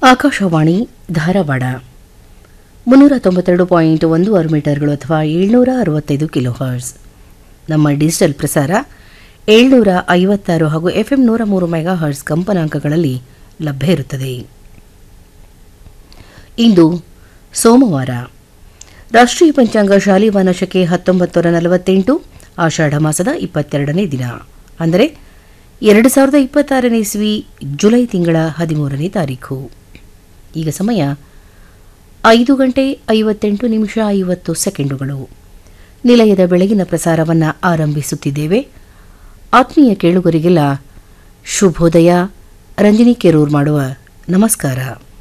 ಆಕಾಶವಾಣಿ ಧಾರವಾಡ ಮುನ್ನೂರ ತೊಂಬತ್ತೆರಡು ಪಾಯಿಂಟ್ ಒಂದು ಆರು ಮೀಟರ್ಗಳು ಅಥವಾ ಏಳ್ನೂರ ಅರವತ್ತೈದು ಕಿಲೋ ಹರ್ಸ್ ನಮ್ಮ ಡಿಜಿಟಲ್ ಪ್ರಸಾರ ಏಳ್ನೂರ ಐವತ್ತಾರು ಹಾಗೂ ಎಫ್ಎಂ ನೂರ ಮೂರು ಮೆಗಾ ಹರ್ಸ್ ಕಂಪನಾಂಕಗಳಲ್ಲಿ ಲಭ್ಯ ಇರುತ್ತದೆ ಇಂದು ಸೋಮವಾರ ರಾಷ್ಟ್ರೀಯ ಪಂಚಾಂಗ ಶಾಲಿವಾನ ಶಕೆ ಹತ್ತೊಂಬತ್ತು ನಲವತ್ತೆಂಟು ಆಷಾಢ ಮಾಸದ ಇಪ್ಪತ್ತೆರಡನೇ ದಿನ ಅಂದರೆ ಎರಡು ಸಾವಿರದ ಇಪ್ಪತ್ತಾರನೇ ಇಸ್ವಿ ಜುಲೈ ತಿಂಗಳ ಹದಿಮೂರನೇ ತಾರೀಖು ಈಗ ಸಮಯ ಐದು ಗಂಟೆ ಐವತ್ತೆಂಟು ನಿಮಿಷ ಐವತ್ತು ಸೆಕೆಂಡುಗಳು ನಿಲಯದ ಬೆಳಗಿನ ಪ್ರಸಾರವನ್ನು ಆರಂಭಿಸುತ್ತಿದ್ದೇವೆ ಆತ್ಮೀಯ ಕೇಳುಗರಿಗೆಲ್ಲ ಶುಭೋದಯ ರಂಜನಿ ಕೆರೂರ್ ಮಾಡುವ ನಮಸ್ಕಾರ